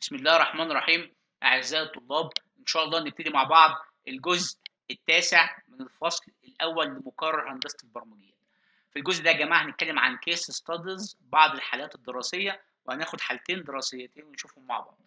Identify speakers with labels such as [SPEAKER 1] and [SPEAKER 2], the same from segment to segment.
[SPEAKER 1] بسم الله الرحمن الرحيم أعزائي الطلاب إن شاء الله نبتدي مع بعض الجزء التاسع من الفصل الأول لمقرر هندسة البرمجيات. في الجزء ده يا جماعة هنتكلم عن كيس ستاديز بعض الحالات الدراسية وهناخد حالتين دراسيتين ونشوفهم مع بعض.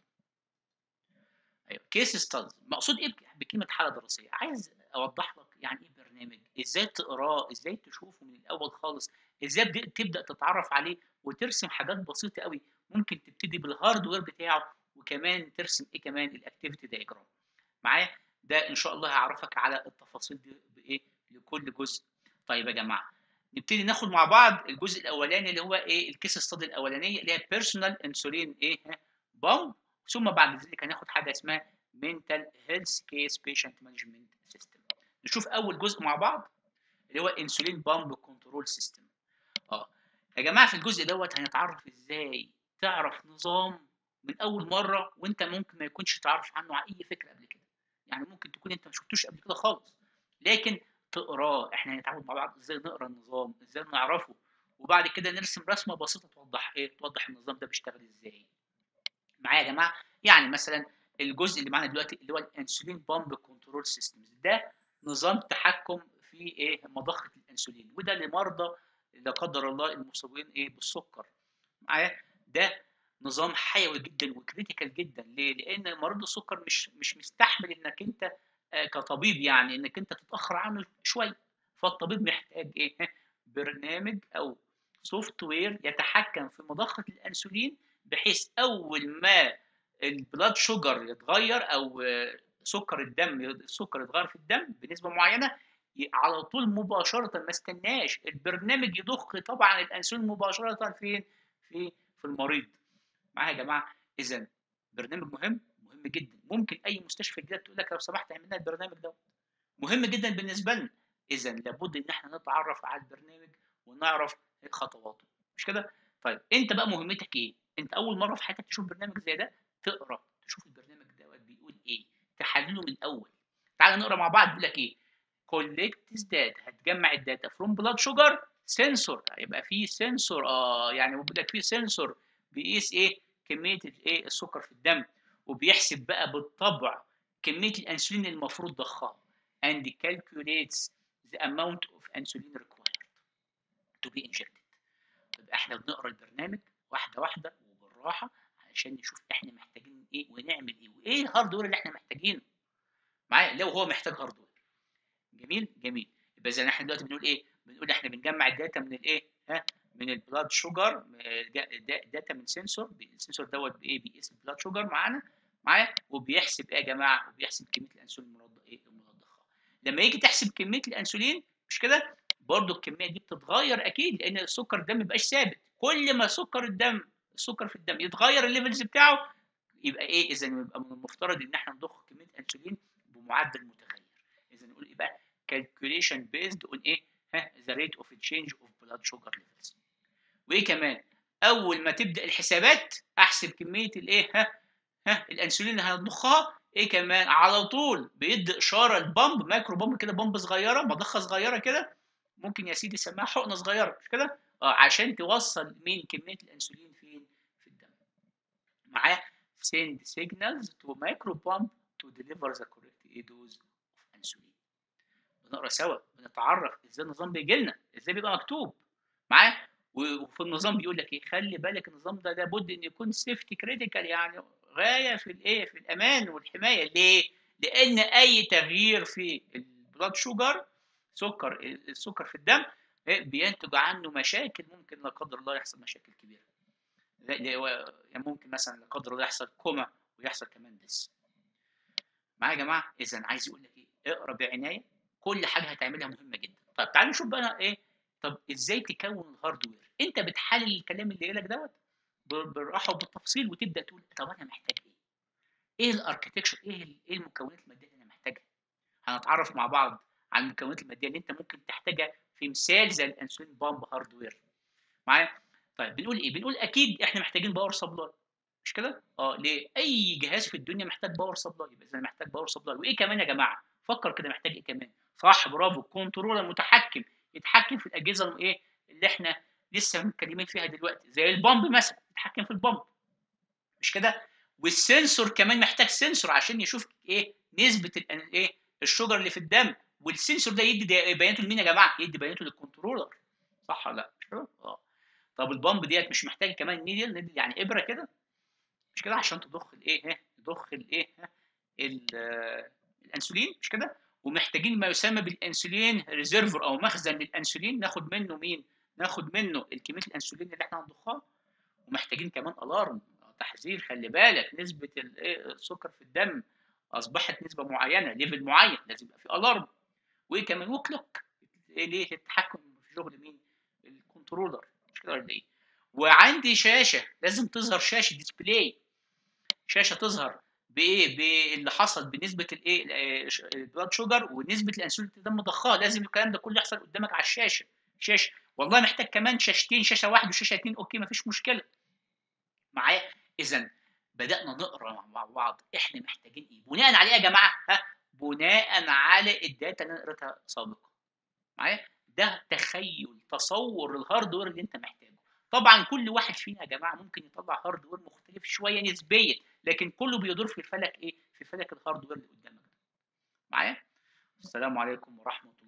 [SPEAKER 1] أيوه كيس ستاديز مقصود إيه بكلمة حالة دراسية؟ عايز أوضح لك يعني إيه برنامج، إزاي تقراه، إزاي تشوفه من الأول خالص، إزاي تبدأ تتعرف عليه وترسم حاجات بسيطة أوي ممكن تبتدي بالهاردوير بتاعه وكمان ترسم ايه كمان الاكتيفيتي دايجرام معايا ده ان شاء الله هعرفك على التفاصيل دي بايه لكل جزء طيب يا جماعه نبتدي ناخد مع بعض الجزء الاولاني اللي هو ايه الكيس ستادي الاولانيه اللي هي بيرسونال انسولين ايه بامب ثم بعد ذلك هناخد حاجه اسمها منتال هيلث كيس بيشنت مانجمنت سيستم نشوف اول جزء مع بعض اللي هو انسولين بامب كنترول سيستم اه يا جماعه في الجزء دوت هنتعرف ازاي تعرف نظام من اول مره وانت ممكن ما يكونش تعرف عنه اي فكره قبل كده يعني ممكن تكون انت ما شفتوش قبل كده خالص لكن تقراه احنا هنتعود مع بعض ازاي نقرا النظام ازاي نعرفه وبعد كده نرسم رسمه بسيطه توضح ايه توضح النظام ده بيشتغل ازاي معايا يا جماعه يعني مثلا الجزء اللي معانا دلوقتي اللي هو الانسولين بامب كنترول سيستمز ده نظام تحكم في ايه مضخه الانسولين وده لمرضى لا قدر الله المصابين ايه بالسكر معايا ده نظام حيوي جدا وكريتيكال جدا ليه؟ لان مريض السكر مش مش مستحمل انك انت كطبيب يعني انك انت تتاخر عنه شويه فالطبيب محتاج ايه؟ برنامج او سوفت وير يتحكم في مضخه الانسولين بحيث اول ما البلاد شوجر يتغير او سكر الدم السكر يتغير في الدم بنسبه معينه على طول مباشره ما استناش البرنامج يضخ طبعا الانسولين مباشره فين؟ في في المريض معايا يا جماعه اذا برنامج مهم مهم جدا ممكن اي مستشفى جديده تقول لك لو سمحت اعمل لنا البرنامج ده مهم جدا بالنسبه لنا اذا لابد ان احنا نتعرف على البرنامج ونعرف خطواته مش كده طيب انت بقى مهمتك ايه انت اول مره في حياتك تشوف برنامج زي ده تقرا تشوف البرنامج دوت بيقول ايه تحلله من الاول تعال نقرا مع بعض بيقول لك ايه كولكت داتا هتجمع الداتا فروم بلاد شوجر سنسور هيبقى في سنسور اه يعني بيقول لك في سنسور بيقيس ايه كميه الايه السكر في الدم وبيحسب بقى بالطبع كميه الانسولين المفروض ضخها and calculates the amount of insulin required to be injected يبقى احنا بنقرا البرنامج واحده واحده وبالراحه علشان نشوف احنا محتاجين ايه ونعمل ايه وايه الهاردوير اللي احنا محتاجينه معايا لو هو محتاج هاردوير جميل جميل يبقى زي احنا دلوقتي بنقول ايه بنقول احنا بنجمع الداتا من الايه ها من البلاد شوجر داتا من سنسور السنسور دوت بايه بيقيس البلاد شوجر معانا معايا وبيحسب ايه يا جماعه وبيحسب كميه الانسولين المضخه ايه المضخه لما يجي تحسب كميه الانسولين مش كده برضو الكميه دي بتتغير اكيد لان السكر الدم مبقاش ثابت كل ما سكر الدم السكر في الدم يتغير الليفلز بتاعه يبقى ايه اذا يبقى من المفترض ان احنا نضخ كميه انسولين بمعدل متغير اذا نقول ايه بقى calculation based on ايه ها the rate of change of blood sugar levels وايه كمان اول ما تبدا الحسابات احسب كميه الايه ها ها الانسولين اللي هنضخها ايه كمان على طول بيدي اشاره البامب مايكرو بامب كده بامب صغيره مضخه صغيره كده ممكن يا سيدي يسميها حقنه صغيره مش كده اه عشان توصل مين كميه الانسولين فين في الدم معاه send signals to micro pump to deliver the correct dose of insulin بنقرا سوا بنتعرف ازاي النظام بيجي لنا ازاي بيبقى مكتوب معاه وفي النظام بيقول لك ايه خلي بالك النظام ده لابد ان يكون سيفتي كريتيكال يعني غايه في الايه في الامان والحمايه ليه لان اي تغيير في البلاد شوجر سكر السكر في الدم بينتج عنه مشاكل ممكن لا قدر الله يحصل مشاكل كبيره يعني ممكن مثلا لا قدر الله يحصل كوما ويحصل كمان دس معايا يا جماعه اذا عايز يقول لك ايه اقرا بعنايه كل حاجه هتعملها مهمه جدا طيب تعالوا نشوف بقى ايه طب ازاي تكون الهاردوير انت بتحلل الكلام اللي لك دوت بالراحه وبالتفصيل وتبدا تقول طب انا محتاج ايه ايه الاركتكشر ايه ايه المكونات الماديه اللي انا محتاجها هنتعرف مع بعض على المكونات الماديه اللي انت ممكن تحتاجها في مثال زي الانسولين بامب هاردوير معايا طيب بنقول ايه بنقول اكيد احنا محتاجين باور سبلاي مش كده اه ليه اي جهاز في الدنيا محتاج باور سبلاي يبقى اذا محتاج باور سبلاي وايه كمان يا جماعه فكر كده محتاج ايه كمان صح برافو كنترولر متحكم يتحكم في الاجهزه ايه اللي احنا لسه متكلمين فيها دلوقتي زي البامب مثلا يتحكم في البامب مش كده والسنسور كمان محتاج سنسور عشان يشوف ايه نسبه ال- ايه الشجر اللي في الدم والسنسور ده يدي دي- بياناته لمين يا جماعه يدي بياناته للكنترولر صح ولا لا مش كده اه طب البامب ديت مش محتاج كمان نيدل نيدل يعني ابره كده مش كده عشان تضخ الايه ها تضخ الايه ها ال- آه، الانسولين مش كده ومحتاجين ما يسمى بالانسولين ريزيرفر او مخزن للانسولين ناخد منه مين ناخد منه كميه الانسولين اللي احنا هنضخها ومحتاجين كمان الارم تحذير خلي بالك نسبه ال- إيه، السكر في الدم اصبحت نسبه معينه ليفل معين لازم يبقى في الارم وكمان وكلوك إيه ليه التحكم في شغل مين الكنترولر مش كده ولا ايه وعندي شاشه لازم تظهر شاشه ديسبلاي شاشه تظهر بايه باللي حصل بنسبه الايه البلاد شوجر ونسبه الانسولين اللي الدم ضخها لازم الكلام ده كله يحصل قدامك على الشاشه شاشه والله محتاج كمان شاشتين شاشه واحده وشاشه اتنين اوكي مفيش مشكله معايا اذا بدانا نقرا مع بعض احنا محتاجين ايه بناء على ايه يا جماعه ها بناء على الداتا اللي انا قريتها سابقا معايا ده تخيل تصور الهاردوير اللي انت محتاجه طبعا كل واحد فينا يا جماعه ممكن يطلع هاردوير مختلف شويه نسبيا لكن كله بيدور في الفلك ايه في فلك الهاردوير اللي قدامك ده معايا السلام عليكم ورحمه الله